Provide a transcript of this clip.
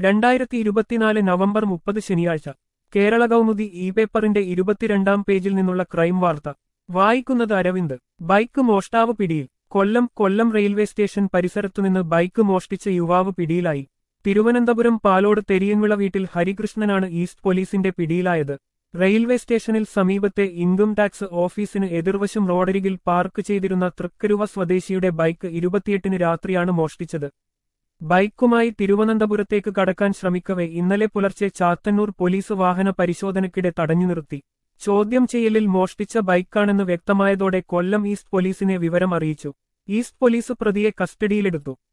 രണ്ടായിരത്തി ഇരുപത്തിനാല് നവംബർ മുപ്പത് ശനിയാഴ്ച കേരള കൗമുദി ഇ പേപ്പറിന്റെ ഇരുപത്തിരണ്ടാം പേജിൽ നിന്നുള്ള ക്രൈം വാർത്ത വായിക്കുന്നത് അരവിന്ദ് ബൈക്ക് മോഷ്ടാവ് പിടിയിൽ കൊല്ലം കൊല്ലം റെയിൽവേ സ്റ്റേഷൻ പരിസരത്തുനിന്ന് ബൈക്ക് മോഷ്ടിച്ച യുവാവ് പിടിയിലായി തിരുവനന്തപുരം പാലോട് തെരിയൻവിള വീട്ടിൽ ഹരികൃഷ്ണനാണ് ഈസ്റ്റ് പോലീസിന്റെ പിടിയിലായത് റെയിൽവേ സ്റ്റേഷനിൽ സമീപത്തെ ഇൻകം ടാക്സ് ഓഫീസിന് എതിർവശം റോഡരികിൽ പാർക്ക് ചെയ്തിരുന്ന തൃക്കരുവ സ്വദേശിയുടെ ബൈക്ക് ഇരുപത്തിയെട്ടിന് രാത്രിയാണ് മോഷ്ടിച്ചത് ബൈക്കുമായി തിരുവനന്തപുരത്തേക്ക് കടക്കാൻ ശ്രമിക്കവെ ഇന്നലെ പുലർച്ചെ ചാത്തന്നൂർ പോലീസ് വാഹന പരിശോധനയ്ക്കിടെ തടഞ്ഞു നിർത്തി ചോദ്യം ചെയ്യലിൽ മോഷ്ടിച്ച ബൈക്കാണെന്ന് വ്യക്തമായതോടെ കൊല്ലം ഈസ്റ്റ് പോലീസിനെ വിവരം അറിയിച്ചു ഈസ്റ്റ് പോലീസ് പ്രതിയെ കസ്റ്റഡിയിലെടുത്തു